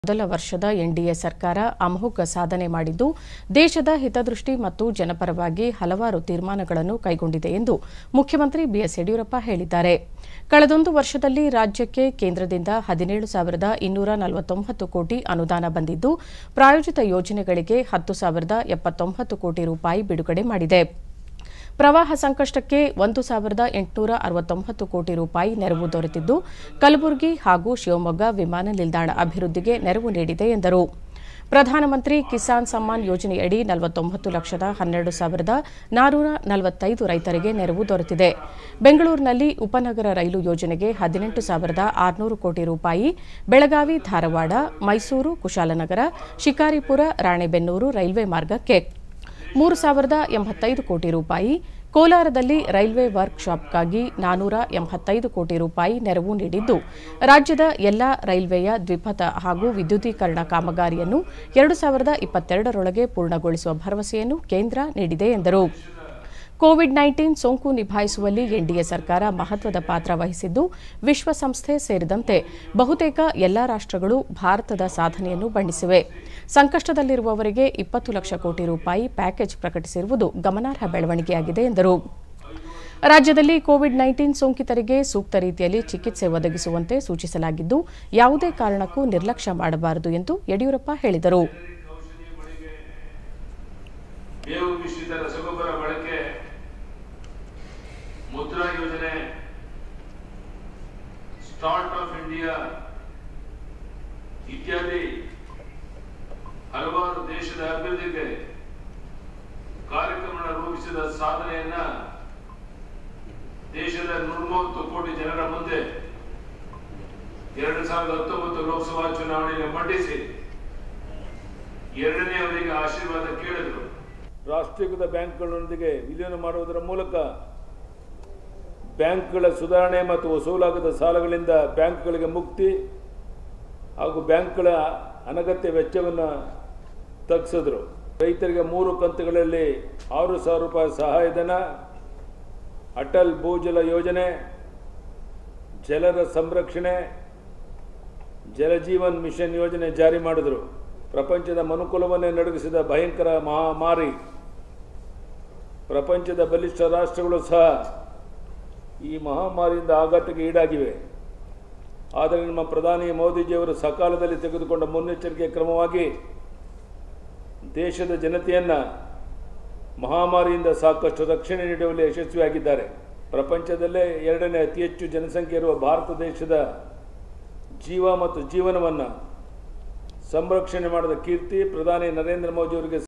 ಮೊದಲ ವರ್ಷದ ಎನ್ಡಿಎ ಸರ್ಕಾರ ಅಮೋಘ ಸಾಧನೆ ಮಾಡಿದ್ದು ದೇಶದ ಹಿತದೃಷ್ಟಿ ಮತ್ತು ಜನಪರವಾಗಿ ಹಲವಾರು ತೀರ್ಮಾನಗಳನ್ನು ಕೈಗೊಂಡಿದೆ ಎಂದು ಮುಖ್ಯಮಂತ್ರಿ ಬಿಎಸ್ ಯಡಿಯೂರಪ್ಪ ಹೇಳಿದ್ದಾರೆ ಕಳೆದೊಂದು ವರ್ಷದಲ್ಲಿ ರಾಜ್ಯಕ್ಕೆ ಕೇಂದ್ರದಿಂದ ಹದಿನೇಳು ಸಾವಿರದ ಇನ್ನೂರ ನಲವತ್ತೊಂಬತ್ತು ಕೋಟಿ ಅನುದಾನ ಬಂದಿದ್ದು ಪ್ರಾಯೋಜಿತ ಯೋಜನೆಗಳಿಗೆ ಹತ್ತು ಸಾವಿರದ ಎಪ್ಪತ್ತೊಂಬತ್ತು ಕೋಟಿ ರೂಪಾಯಿ ಬಿಡುಗಡೆ ಮಾಡಿದೆ ಪ್ರವಾಹ ಸಂಕಷ್ಟಕ್ಕೆ ಒಂದು ಸಾವಿರದ ಎಂಟುನೂರ ಅರವತ್ತೊಂಬತ್ತು ಕೋಟಿ ರೂಪಾಯಿ ನೆರವು ದೊರೆತಿದ್ದು ಕಲಬುರಗಿ ಹಾಗೂ ಶಿವಮೊಗ್ಗ ವಿಮಾನ ನಿಲ್ದಾಣ ಅಭಿವೃದ್ಧಿಗೆ ನೆರವು ನೀಡಿದೆ ಎಂದರು ಪ್ರಧಾನಮಂತ್ರಿ ಕಿಸಾನ್ ಸಮ್ಮಾನ್ ಯೋಜನೆಯಡಿ ನಲವತ್ತೊಂಬತ್ತು ಲಕ್ಷದ ಹನ್ನೆರಡು ಸಾವಿರದ ನಾನೂರ ನಲವತ್ತೈದು ರೈತರಿಗೆ ನೆರವು ದೊರೆತಿದೆ ಬೆಂಗಳೂರಿನಲ್ಲಿ ಉಪನಗರ ರೈಲು ಯೋಜನೆಗೆ ಹದಿನೆಂಟು ಸಾವಿರದ ಆರುನೂರು ಕೋಟಿ ರೂಪಾಯಿ ಬೆಳಗಾವಿ ಧಾರವಾಡ ಮೈಸೂರು ಕುಶಾಲನಗರ ಶಿಕಾರಿಪುರ ರಾಣೆಬೆನ್ನೂರು ರೈಲ್ವೆ ಮಾರ್ಗಕ್ಕೆ ಮೂರು ಸಾವಿರದ ಎಂಬತ್ತೈದು ಕೋಟಿ ರೂಪಾಯಿ ಕೋಲಾರದಲ್ಲಿ ರೈಲ್ವೆ ವರ್ಕ್ ಶಾಪ್ಗಾಗಿ ನಾನೂರ ಎಂಬತ್ತೈದು ಕೋಟಿ ರೂಪಾಯಿ ನೆರವು ನೀಡಿದ್ದು ರಾಜ್ಯದ ಎಲ್ಲಾ ರೈಲ್ವೆಯ ದ್ವಿಪಥ ಹಾಗೂ ವಿದ್ಯುದೀಕರಣ ಕಾಮಗಾರಿಯನ್ನು ಎರಡು ಸಾವಿರದ ಇಪ್ಪತ್ತೆರಡರೊಳಗೆ ಪೂರ್ಣಗೊಳಿಸುವ ಭರವಸೆಯನ್ನು ಕೇಂದ್ರ ನೀಡಿದೆ ಎಂದರು ಕೋವಿಡ್ ನೈನ್ಟೀನ್ ಸೋಂಕು ನಿಭಾಯಿಸುವಲ್ಲಿ ಎನ್ಡಿಎ ಸರ್ಕಾರ ಮಹತ್ವದ ಪಾತ್ರ ವಹಿಸಿದ್ದು ವಿಶ್ವಸಂಸ್ಥೆ ಸೇರಿದಂತೆ ಬಹುತೇಕ ಎಲ್ಲಾ ರಾಷ್ಟ್ರಗಳು ಭಾರತದ ಸಾಧನೆಯನ್ನು ಬಣ್ಣಿಸಿವೆ ಸಂಕಷ್ಟದಲ್ಲಿರುವವರಿಗೆ ಇಪ್ಪತ್ತು ಲಕ್ಷ ಕೋಟಿ ರೂಪಾಯಿ ಪ್ಯಾಕೇಜ್ ಪ್ರಕಟಿಸಿರುವುದು ಗಮನಾರ್ಹ ಬೆಳವಣಿಗೆಯಾಗಿದೆ ಎಂದರು ರಾಜ್ಯದಲ್ಲಿ ಕೋವಿಡ್ ನೈನ್ಟೀನ್ ಸೋಂಕಿತರಿಗೆ ಸೂಕ್ತ ರೀತಿಯಲ್ಲಿ ಚಿಕಿತ್ಸೆ ಒದಗಿಸುವಂತೆ ಸೂಚಿಸಲಾಗಿದ್ದು ಯಾವುದೇ ಕಾರಣಕ್ಕೂ ನಿರ್ಲಕ್ಷ್ಯ ಮಾಡಬಾರದು ಎಂದು ಯಡಿಯೂರಪ್ಪ ಹೇಳಿದರು ಬೇವು ಮಿಶ್ರಿತ ರಸಗೊಬ್ಬರ ಬಳಕೆ ಮುದ್ರಾ ಯೋಜನೆ ಸ್ಟಾರ್ಟ್ ಆಫ್ ಇಂಡಿಯಾ ಇತ್ಯಾದಿ ಹಲವಾರು ದೇಶದ ಅಭಿವೃದ್ಧಿಗೆ ಕಾರ್ಯಕ್ರಮ ರೂಪಿಸಿದ ಸಾಧನೆಯನ್ನ ದೇಶದ ನೂರಮೂವತ್ತು ಕೋಟಿ ಜನರ ಮುಂದೆ ಎರಡು ಸಾವಿರದ ಹತ್ತೊಂಬತ್ತು ಲೋಕಸಭಾ ಚುನಾವಣೆಯಲ್ಲಿ ಮಂಡಿಸಿ ಎರಡನೇ ಅವರಿಗೆ ಆಶೀರ್ವಾದ ಕೇಳಿದ್ರು ರಾಷ್ಟ್ರೀಕೃತ ಬ್ಯಾಂಕ್ಗಳೊಂದಿಗೆ ವಿಲೀನ ಮಾಡುವುದರ ಮೂಲಕ ಬ್ಯಾಂಕ್ಗಳ ಸುಧಾರಣೆ ಮತ್ತು ವಸೂಲಾಗದ ಸಾಲಗಳಿಂದ ಬ್ಯಾಂಕ್ಗಳಿಗೆ ಮುಕ್ತಿ ಹಾಗೂ ಬ್ಯಾಂಕ್ಗಳ ಅನಗತ್ಯ ವೆಚ್ಚವನ್ನು ತಗ್ಸಿದ್ರು ರೈತರಿಗೆ ಮೂರು ಕಂತುಗಳಲ್ಲಿ ಆರು ಸಾವಿರ ರೂಪಾಯಿ ಸಹಾಯಧನ ಅಟಲ್ ಭೂಜಲ ಯೋಜನೆ ಜಲದ ಸಂರಕ್ಷಣೆ ಜಲಜೀವನ್ ಮಿಷನ್ ಯೋಜನೆ ಜಾರಿ ಮಾಡಿದರು ಪ್ರಪಂಚದ ಮನುಕುಲವನ್ನೇ ನಡುಗಿಸಿದ ಭಯಂಕರ ಮಹಾಮಾರಿ ಪ್ರಪಂಚದ ಬಲಿಷ್ಠ ರಾಷ್ಟ್ರಗಳು ಸಹ ಈ ಮಹಾಮಾರಿಯಿಂದ ಆಘಾತಕ್ಕೆ ಈಡಾಗಿವೆ ಆದರೆ ನಮ್ಮ ಪ್ರಧಾನಿ ಮೋದಿಜಿಯವರು ಸಕಾಲದಲ್ಲಿ ತೆಗೆದುಕೊಂಡ ಮುನ್ನೆಚ್ಚರಿಕೆ ಕ್ರಮವಾಗಿ ದೇಶದ ಜನತೆಯನ್ನು ಮಹಾಮಾರಿಯಿಂದ ಸಾಕಷ್ಟು ರಕ್ಷಣೆ ನೀಡುವಲ್ಲಿ ಯಶಸ್ವಿಯಾಗಿದ್ದಾರೆ ಪ್ರಪಂಚದಲ್ಲೇ ಎರಡನೇ ಅತಿ ಹೆಚ್ಚು ಜನಸಂಖ್ಯೆ ಇರುವ ಭಾರತ ದೇಶದ ಜೀವ ಮತ್ತು ಜೀವನವನ್ನು ಸಂರಕ್ಷಣೆ ಮಾಡಿದ ಕೀರ್ತಿ ಪ್ರಧಾನಿ ನರೇಂದ್ರ ಮೋದಿಯವರಿಗೆ